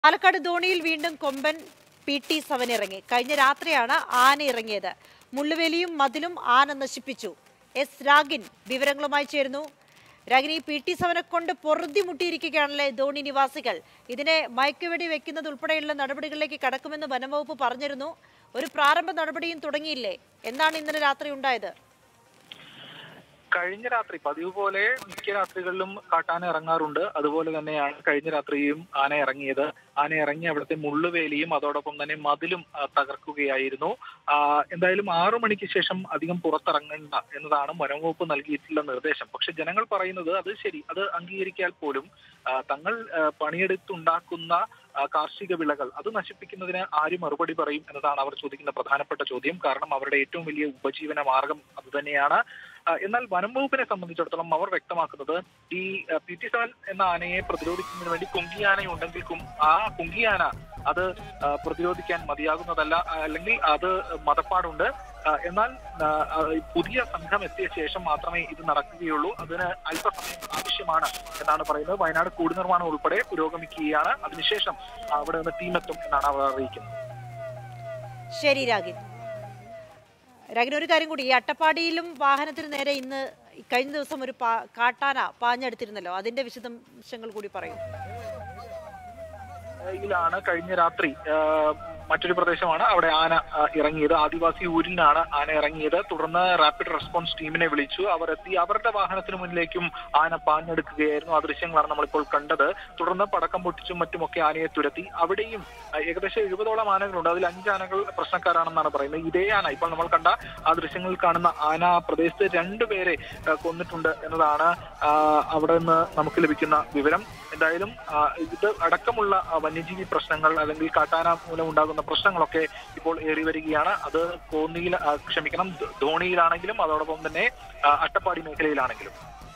പാലക്കാട് ധോണിയിൽ വീണ്ടും കൊമ്പൻ P T seven ഇറങ്ങി കഴിഞ്ഞ രാത്രിയാണ് ആന ഇറങ്ങിയത് മുള്ളുവേലിയും മതിലും ആന നശിപ്പിച്ചു എസ് രാഗിൻ വിവരങ്ങളുമായി ചേരുന്നു രാഗിനി പി ടി സെവനെ കൊണ്ട് പൊറുതി മുട്ടിയിരിക്കുകയാണല്ലേ ധോണി നിവാസികൾ ഇതിനെ മയക്കുവെടി വെക്കുന്നത് ഉൾപ്പെടെയുള്ള നടപടികളിലേക്ക് കടക്കുമെന്ന് വനംവകുപ്പ് പറഞ്ഞിരുന്നു ഒരു പ്രാരംഭ നടപടിയും തുടങ്ങിയില്ലേ എന്നാണ് ഇന്നലെ രാത്രി ഉണ്ടായത് കഴിഞ്ഞ രാത്രി പതിവ് പോലെ മിക്ക രാത്രികളിലും കാട്ടാന ഇറങ്ങാറുണ്ട് അതുപോലെ തന്നെയാണ് കഴിഞ്ഞ രാത്രിയും ആന ഇറങ്ങിയത് ആന ഇറങ്ങി അവിടുത്തെ മുള്ളുവേലിയും അതോടൊപ്പം തന്നെ മതിലും ആ, തകർക്കുകയായിരുന്നു ആ, എന്തായാലും ആറു മണിക്ക് ശേഷം അധികം പുറത്തിറങ്ങണ്ട എന്നതാണ് വനംവകുപ്പ് നൽകിയിട്ടുള്ള നിർദ്ദേശം പക്ഷെ ജനങ്ങൾ പറയുന്നത് അത് ശരി അത് അംഗീകരിക്കാൻ പോലും ആ, തങ്ങൾ ആ, പണിയെടുത്തുണ്ടാക്കുന്ന ആ, കാർഷിക വിളകൾ അത് നശിപ്പിക്കുന്നതിന് ആര് മറുപടി പറയും എന്നതാണ് അവർ ചോദിക്കുന്ന പ്രധാനപ്പെട്ട ചോദ്യം കാരണം അവരുടെ ഏറ്റവും വലിയ ഉപജീവന മാർഗം അതുതന്നെയാണ് ആ, എന്നാൽ വനം വകുപ്പിനെ സംബന്ധിച്ചിടത്തോളം അവർ വ്യക്തമാക്കുന്നത് ഈ പി ടി സെവൻ എന്ന ആനയെ പ്രതിരോധിക്കുന്നതിന് വേണ്ടി കുങ്കിയാന ഉണ്ടെങ്കിൽ കും- ആ കുങ്കിയാന അത് ആ, പ്രതിരോധിക്കാൻ മതിയാകുന്നതല്ല ആ, അല്ലെങ്കിൽ അത് മതപ്പാടുണ്ട് ആ, എന്നാൽ ആ, ആ, പുതിയ സംഘം എത്തിയ ശേഷം മാത്രമേ ഇത് നടക്കുകയുള്ളൂ അതിന് അല്പസമയം ആവശ്യമാണ് എന്നാണ് പറയുന്നത് വയനാട് കൂട് നിർമ്മാണം ഉൾപ്പെടെ പുരോഗമിക്കുകയാണ് അതിനുശേഷം അവിടെ നിന്ന് ടീമെത്തും എന്നാണ് അവർ അറിയിക്കുന്നത് ശരി രാഗിൻ രാഗിൻ ഒരു കാര്യം കൂടി ഈ അട്ടപ്പാടിയിലും വാഹനത്തിന് നേരെ ഇന്ന് ഈ കഴിഞ്ഞ ദിവസം ഒരു പാ- കാട്ടാന പാഞ്ഞെടുത്തിരുന്നല്ലോ അതിന്റെ വിശദാംശങ്ങൾ കൂടി പറയൂ യിലാണ് കഴിഞ്ഞ രാത്രി ആ, മറ്റൊരു പ്രദേശമാണ് അവിടെ ആന ആ, ഇറങ്ങിയത് ആദിവാസി ഊരിലാണ് ആന ഇറങ്ങിയത് തുടർന്ന് റാപ്പിഡ് റെസ്പോൺസ് ടീമിനെ വിളിച്ചു അവർ എത്തി അവരുടെ വാഹനത്തിന് മുന്നിലേക്കും ആന പാഞ്ഞെടുക്കുകയായിരുന്നു ആ ദൃശ്യങ്ങളാണ് നമ്മളിപ്പോൾ കണ്ടത് തുടർന്ന് പടക്കം പൊട്ടിച്ചും മറ്റുമൊക്കെ ആനയെ തുരത്തി അവിടെയും ആ, ഏകദേശം എഴുപതോളം ആനകളുണ്ട് അതിൽ അഞ്ച് ആനകൾ പ്രശ്നക്കാരാണെന്നാണ് പറയുന്നത് ഇതേ ആന ഇപ്പോൾ നമ്മൾ കണ്ട ആ ദൃശ്യങ്ങളിൽ കാണുന്ന ആന ആ പ്രദേശത്ത് രണ്ടുപേരെ ആ, കൊന്നിട്ടുണ്ട് എന്നതാണ് ആ, അവിടെ നിന്ന് നമുക്ക് ലഭിക്കുന്ന വിവരം എന്തായാലും ആ, ഇത് അടക്കമുള്ള ആ, വന്യജീവി പ്രശ്നങ്ങൾ അല്ലെങ്കിൽ കാട്ടാന മൂലം ഉണ്ടാകുന്ന പ്രശ്നങ്ങളൊക്കെ ഇപ്പോൾ ഏറി വരികയാണ് അത് കോന്നിയിൽ ആ, ക്ഷമിക്കണം ധോണിയിലാണെങ്കിലും അതോടൊപ്പം തന്നെ ആ, അട്ടപ്പാടി മേഖലയിലാണെങ്കിലും